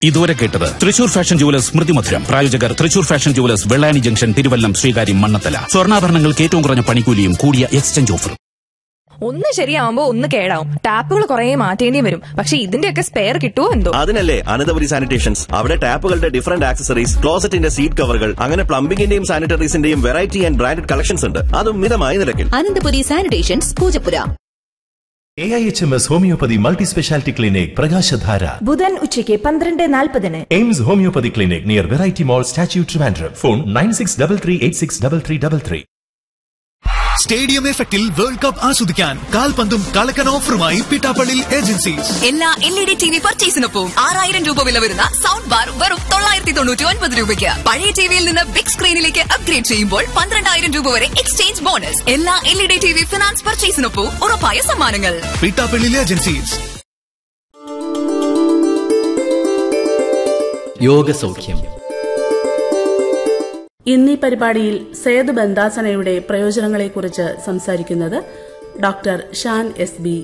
ഇതുവരെ കേട്ടത് Thrissur fashion jewellers Smrithi Madhuram പ്രായോജകർ Thrissur fashion jewellers Vellani junction Thiruvallam Sreekaryam Mannanthala സ്വർണ്ണാഭരണങ്ങൾക്ക് ഏറ്റവും കുറഞ്ഞ പണിക്കൂലിയും കൂടിയ എക്സ്ചേഞ്ച് ഓഫറും ഒന്ന് ശരിയാവുമ്പോ ഒന്ന് കേടാവും ടാപ്പുകൾ കുറെ മാറ്റേണ്ടി വരും പക്ഷെ ഇതിന്റെയൊക്കെ സ്പെയർ കിട്ടുമോ എന്തോ അതിനല്ലേ അനന്തപുരി സാനിറ്റേഷൻസ് അവിടെ ടാപ്പുകളുടെ ഡിഫറന്റ് ആക്സസറീസ് ക്ലോസറ്റിന്റെ സീറ്റ് കവറുകൾ അങ്ങനെ പ്ലംബിംഗിന്റെയും സാനിറ്ററീസിന്റെയും വെറൈറ്റി ആൻഡ് ബ്രാൻഡഡ് കളക്ഷൻസ് ഉണ്ട് അതും മിതമായ നിരക്കിൽ Ananthapuri sanitations Poojappura A I H M S homeopathy multi speciality clinic പ്രകാശധാര ബുധൻ ഉച്ചയ്ക്ക് പന്ത്രണ്ട് നാൽപ്പതിന് AIMS homeopathy clinic near Variety Mall Statue Trivandrum phone nine six double three eight six double three double three stadium എഫക്റ്റിൽ വേൾഡ് കപ്പ് ആസ്വദിക്കാൻ കാൽപന്തും കളക്കൻ ഓഫറുമായി പിട്ടാപ്പള്ളി ഏജൻസീസ് എല്ലാ L E D T V പർച്ചേസിനൊപ്പം ആറായിരം രൂപ വില വരുന്ന സൗണ്ട് ബാർ വെറും തൊള്ളായിരത്തി തൊണ്ണൂറ്റി ഒൻപത് രൂപയ്ക്ക് പഴയ ടിവിയിൽ നിന്ന് ബിഗ് സ്ക്രീനിലേക്ക് അപ്ഗ്രേഡ് ചെയ്യുമ്പോൾ പന്ത്രണ്ടായിരം രൂപ വരെ എക്സ്ചേഞ്ച് ബോണസ് എല്ലാ L E D T V finance പർച്ചേസിനൊപ്പം ഉറപ്പായ സമ്മാനങ്ങൾ പിട്ടാപ്പള്ളി ഏജൻസീസ് യോഗസൗഖ്യം ഇന്ന് ഈ പരിപാടിയിൽ സേതു ബന്ദാസനയുടെ പ്രയോജനങ്ങളെക്കുറിച്ച് സംസാരിക്കുന്നത് doctor Shan S B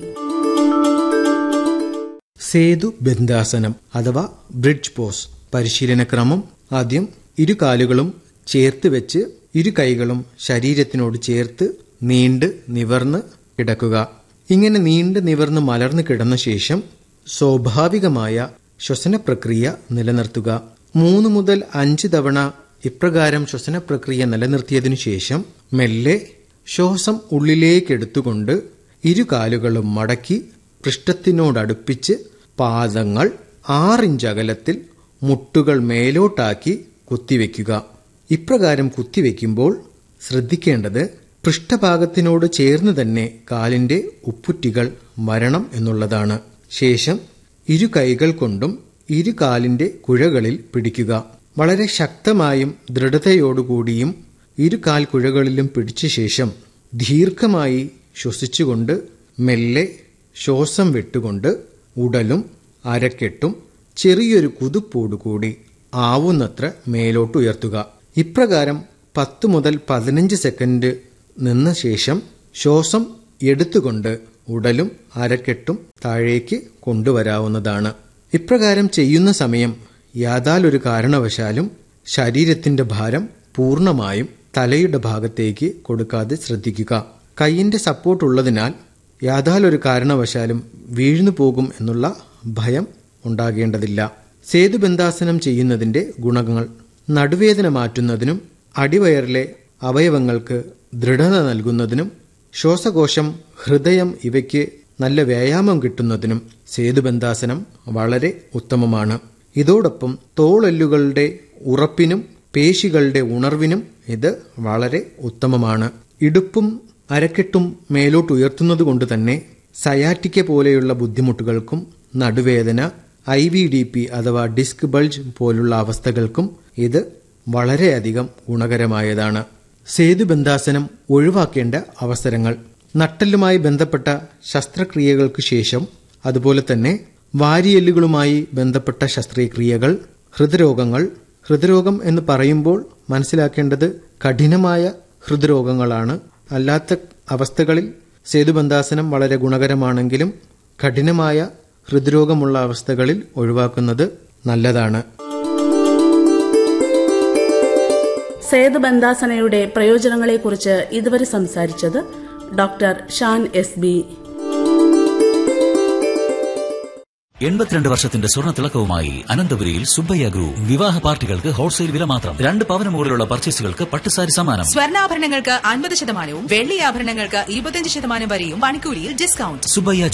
Setu ബന്ധാസനം അഥവാ ബ്രിഡ്ജ് പോസ് പരിശീലനക്രമം ആദ്യം ഇരു കാലുകളും ചേർത്ത് വെച്ച് ഇരു കൈകളും ശരീരത്തിനോട് ചേർത്ത് നീണ്ട് നിവർന്ന് കിടക്കുക ഇങ്ങനെ നീണ്ട് നിവർന്ന് മലർന്നു കിടന്ന ശേഷം സ്വാഭാവികമായ ശ്വസന പ്രക്രിയ നിലനിർത്തുക മൂന്ന് മുതൽ അഞ്ച് തവണ ഇപ്രകാരം ശ്വസന പ്രക്രിയ നിലനിർത്തിയതിനു ശേഷം മെല്ലെ ശ്വാസം ഉള്ളിലേക്കെടുത്തുകൊണ്ട് ഇരു കാലുകളും മടക്കി പൃഷ്ഠത്തിനോടടുപ്പിച്ച് പാദങ്ങൾ ആറിഞ്ച് അകലത്തിൽ മുട്ടുകൾ മേലോട്ടാക്കി കുത്തിവെക്കുക ഇപ്രകാരം കുത്തിവെക്കുമ്പോൾ ശ്രദ്ധിക്കേണ്ടത് പൃഷ്ഠഭാഗത്തിനോട് ചേർന്ന് തന്നെ കാലിന്റെ ഉപ്പുറ്റികൾ വരണം എന്നുള്ളതാണ് ശേഷം ഇരു കൈകൾ കൊണ്ടും ഇരു കാലിന്റെ കുഴകളിൽ പിടിക്കുക വളരെ ശക്തമായും ദൃഢതയോടുകൂടിയും ഇരു കാൽ കുഴകളിലും പിടിച്ച ശേഷം ദീർഘമായി ശ്വസിച്ചുകൊണ്ട് മെല്ലെ ശ്വാസം വിട്ടുകൊണ്ട് ഉടലും അരക്കെട്ടും ചെറിയൊരു കുതിപ്പോടുകൂടി ആവുന്നത്ര മേലോട്ട് ഉയർത്തുക ഇപ്രകാരം പത്ത് മുതൽ പതിനഞ്ച് സെക്കൻഡ് നിന്ന ശേഷം ശ്വാസം എടുത്തുകൊണ്ട് ഉടലും അരക്കെട്ടും താഴേക്ക് കൊണ്ടുവരാവുന്നതാണ് ഇപ്രകാരം ചെയ്യുന്ന സമയം യാതാലൊരു കാരണവശാലും ശരീരത്തിന്റെ ഭാരം പൂർണ്ണമായും തലയുടെ ഭാഗത്തേക്ക് കൊടുക്കാതെ ശ്രദ്ധിക്കുക കൈയിന്റെ സപ്പോർട്ട് ഉള്ളതിനാൽ യാതാലൊരു കാരണവശാലും വീഴ്ന്നു പോകും എന്നുള്ള ഭയം ഉണ്ടാകേണ്ടതില്ല സേതുബന്ധാസനം ചെയ്യുന്നതിന്റെ ഗുണങ്ങൾ നടുവേദന മാറ്റുന്നതിനും അടിവയറിലെ അവയവങ്ങൾക്ക് ദൃഢത നൽകുന്നതിനും ശ്വാസകോശം ഹൃദയം ഇവയ്ക്ക് നല്ല വ്യായാമം കിട്ടുന്നതിനും സേതുബന്ധാസനം വളരെ ഉത്തമമാണ് ഇതോടൊപ്പം തോളെല്ലുകളുടെ ഉറപ്പിനും പേശികളുടെ ഉണർവിനും ഇത് വളരെ ഉത്തമമാണ് ഇടുപ്പും അരക്കെട്ടും മേലോട്ട് ഉയർത്തുന്നത് കൊണ്ട് തന്നെ സയാറ്റിക്ക പോലെയുള്ള ബുദ്ധിമുട്ടുകൾക്കും നടുവേദന ഐ വി ഡി പി അഥവാ ഡിസ്ക് ബൾജ് പോലുള്ള അവസ്ഥകൾക്കും ഇത് വളരെയധികം ഗുണകരമായതാണ് സേതുബന്ധാസനം ഒഴിവാക്കേണ്ട അവസരങ്ങൾ നട്ടലുമായി ബന്ധപ്പെട്ട ശസ്ത്രക്രിയകൾക്ക് ശേഷം അതുപോലെ തന്നെ വാരിയെല്ലുകളുമായി ബന്ധപ്പെട്ട ശസ്ത്രക്രിയകൾ ഹൃദ്രോഗങ്ങൾ ഹൃദ്രോഗം എന്ന് പറയുമ്പോൾ മനസ്സിലാക്കേണ്ടത് കഠിനമായ ഹൃദ്രോഗങ്ങളാണ് അല്ലാത്ത അവസ്ഥകളിൽ സേതുബന്ധാസനം വളരെ ഗുണകരമാണെങ്കിലും കഠിനമായ ഹൃദ്രോഗമുള്ള അവസ്ഥകളിൽ ഒഴിവാക്കുന്നത് നല്ലതാണ് സേതു ബന്ദാസനയുടെ പ്രയോജനങ്ങളെക്കുറിച്ച് ഇതുവരെ സംസാരിച്ചത് ഡോക്ടർ ഷാൻ എസ് ബി എൺപത്തിരണ്ട് വർഷത്തിന്റെ സ്വർണ്ണ തിളക്കവുമായി അനന്തപുരിയിൽ സുബ്ബയ്യ ഗ്രൂപ്പ് വിവാഹ പാർട്ടികൾക്ക് ഹോൾസെയിൽ വില മാത്രം രണ്ട് പവന് മുകളിലുള്ള പർച്ചേസുകൾക്ക് പട്ടുസാരി സമ്മാനം സ്വർണ്ണാഭരണങ്ങൾക്ക് അൻപത് ശതമാനവും വെള്ളി ആഭരണങ്ങൾക്ക് ഇരുപത്തിയഞ്ച് ശതമാനം വരെയും പണിക്കൂലിയിൽ ഡിസ്കൗണ്ട് സുബ്ബയ്യ